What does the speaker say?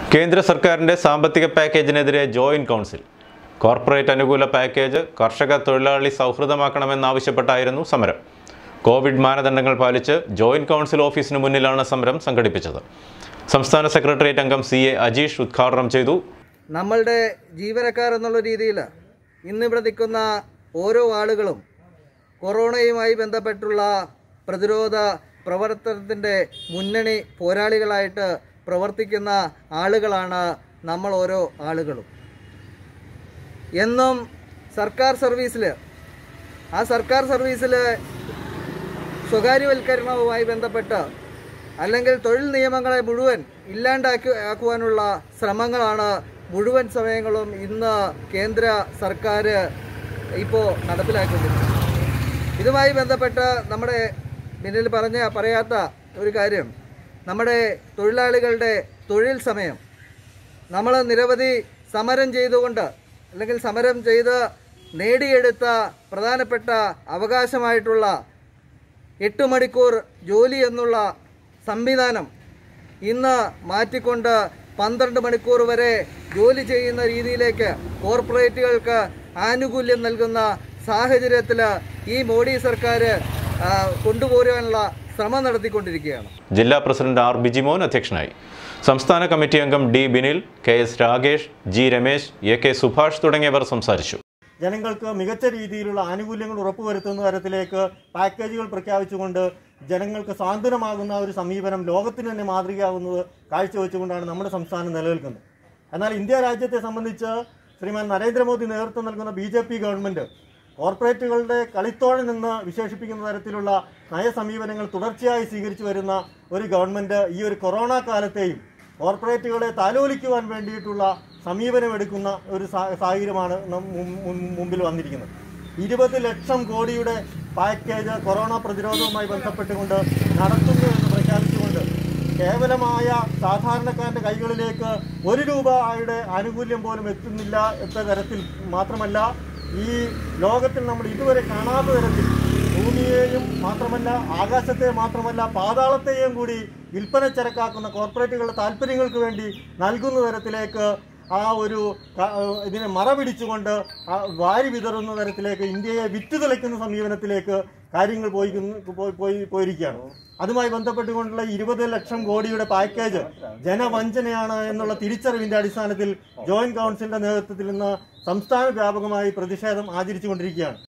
കേന്ദ്ര സർക്കാരിന്റെ സാമ്പത്തിക പാക്കേജിനെതിരെ ജോയിന്റ് കൗൺസിൽ കോർപ്പറേറ്റ് അനുകൂല പാക്കേജ് കർഷക തൊഴിലാളി സൗഹൃദമാക്കണമെന്നാവശ്യപ്പെട്ടായിരുന്നു സമരം കോവിഡ് മാനദണ്ഡങ്ങൾ പാലിച്ച് ജോയിന്റ് കൗൺസിൽ ഓഫീസിന് മുന്നിലാണ് സമരം സംഘടിപ്പിച്ചത് സംസ്ഥാന സെക്രട്ടേറിയറ്റ് അംഗം സി എ അജീഷ് ഉദ്ഘാടനം ചെയ്തു നമ്മളുടെ ജീവനക്കാർ എന്നുള്ള രീതിയിൽ ഇന്നിവിടെ നിൽക്കുന്ന ഓരോ ആളുകളും കൊറോണയുമായി ബന്ധപ്പെട്ടുള്ള പ്രതിരോധ പ്രവർത്തനത്തിൻ്റെ മുന്നണി പോരാളികളായിട്ട് പ്രവർത്തിക്കുന്ന ആളുകളാണ് നമ്മൾ ഓരോ ആളുകളും എന്നും സർക്കാർ സർവീസിൽ ആ സർക്കാർ സർവീസിൽ സ്വകാര്യവൽക്കരണവുമായി ബന്ധപ്പെട്ട് അല്ലെങ്കിൽ തൊഴിൽ നിയമങ്ങളെ മുഴുവൻ ഇല്ലാണ്ടാക്കി ആക്കുവാനുള്ള ശ്രമങ്ങളാണ് മുഴുവൻ സമയങ്ങളും ഇന്ന് കേന്ദ്ര സർക്കാർ ഇപ്പോൾ നടപ്പിലാക്കുന്നത് ഇതുമായി ബന്ധപ്പെട്ട് നമ്മുടെ മുന്നിൽ പറഞ്ഞ പറയാത്ത ഒരു കാര്യം നമ്മുടെ തൊഴിലാളികളുടെ തൊഴിൽ സമയം നമ്മൾ നിരവധി സമരം ചെയ്തുകൊണ്ട് അല്ലെങ്കിൽ സമരം ചെയ്ത് നേടിയെടുത്ത പ്രധാനപ്പെട്ട അവകാശമായിട്ടുള്ള എട്ട് മണിക്കൂർ ജോലി എന്നുള്ള സംവിധാനം ഇന്ന് മാറ്റിക്കൊണ്ട് പന്ത്രണ്ട് മണിക്കൂർ വരെ ജോലി ചെയ്യുന്ന രീതിയിലേക്ക് കോർപ്പറേറ്റുകൾക്ക് ആനുകൂല്യം നൽകുന്ന സാഹചര്യത്തിൽ ഈ മോഡി സർക്കാർ ആ, കൊണ്ടുപോരാനുള്ള ശ്രമം നടത്തിക്കൊണ്ടിരിക്കുകയാണ് ജില്ലാ പ്രസിഡന്റ് ആർ ബിജിമോൻ അധ്യക്ഷനായി സംസ്ഥാന കമ്മിറ്റി അംഗം D Binil K S Ragesh G Ramesh A K Subhash തുടങ്ങിയവർ സംസാരിച്ചു ജനങ്ങൾക്ക് മികച്ച രീതിയിലുള്ള ആനുകൂല്യങ്ങൾ ഉറപ്പുവരുത്തുന്ന തരത്തിലേക്ക് പാക്കേജുകൾ പ്രഖ്യാപിച്ചുകൊണ്ട് ജനങ്ങൾക്ക് സാന്ത്വനമാകുന്ന ഒരു സമീപനം ലോകത്തിന് തന്നെ മാതൃകയാകുന്നത് കാഴ്ചവെച്ചുകൊണ്ടാണ് നമ്മുടെ സംസ്ഥാനം നിലനിൽക്കുന്നത് എന്നാൽ ഇന്ത്യ രാജ്യത്തെ സംബന്ധിച്ച് ശ്രീമാൻ നരേന്ദ്രമോദി നേതൃത്വം നൽകുന്ന ബി ജെ പി ഗവൺമെൻറ് കോർപ്പറേറ്റുകളുടെ കളിത്തോഴൻ എന്ന് വിശേഷിപ്പിക്കുന്ന തരത്തിലുള്ള നയസമീപനങ്ങൾ തുടർച്ചയായി സ്വീകരിച്ചു വരുന്ന ഒരു ഗവൺമെൻറ് ഈ ഒരു കൊറോണ കാലത്തെയും കോർപ്പറേറ്റുകളെ താലോലിക്കുവാൻ വേണ്ടിയിട്ടുള്ള സമീപനമെടുക്കുന്ന ഒരു സാ- സാഹചര്യമാണ് നം- മുൻ- മുൻ- മുമ്പിൽ വന്നിരിക്കുന്നത് ഇരുപത് ലക്ഷം കോടിയുടെ പാക്കേജ് കൊറോണ പ്രതിരോധവുമായി ബന്ധപ്പെട്ടുകൊണ്ട് നടത്തുന്നു എന്ന് പ്രഖ്യാപിച്ചുകൊണ്ട് കേവലമായ സാധാരണക്കാരൻ്റെ കൈകളിലേക്ക് ഒരു രൂപയുടെ ആനുകൂല്യം പോലും എത്തുന്നില്ല എന്ന തരത്തിൽ മാത്രമല്ല ഈ ലോകത്തിൽ നമ്മൾ ഇതുവരെ കാണാത്ത തരത്തിൽ ഭൂമിയെയും മാത്രമല്ല ആകാശത്തെ മാത്രമല്ല പാതാളത്തെയും കൂടി വിൽപ്പന ചരക്കാക്കുന്ന കോർപ്പറേറ്റുകളുടെ താല്പര്യങ്ങൾക്ക് വേണ്ടി നൽകുന്ന തരത്തിലേക്ക് ആ ഒരു ക- ഇതിനെ മറപിടിച്ചുകൊണ്ട് ആ വാരി വിതറുന്ന തരത്തിലേക്ക് ഇന്ത്യയെ വിറ്റ് തെളിക്കുന്ന സമീപനത്തിലേക്ക് കാര്യങ്ങൾ പോയി പോയി- പോയി പോയിരിക്കുകയാണ് അതുമായി ബന്ധപ്പെട്ടുകൊണ്ടുള്ള ഇരുപത് ലക്ഷം കോടിയുടെ പാക്കേജ് ജനവഞ്ചനയാണ് എന്നുള്ള തിരിച്ചറിവിന്റെ അടിസ്ഥാനത്തിൽ ജോയിന്റ് കൗൺസിലിന്റെ നേതൃത്വത്തിൽ ഇന്ന് സംസ്ഥാന വ്യാപകമായി പ്രതിഷേധം ആചരിച്ചുകൊണ്ടിരിക്കുകയാണ്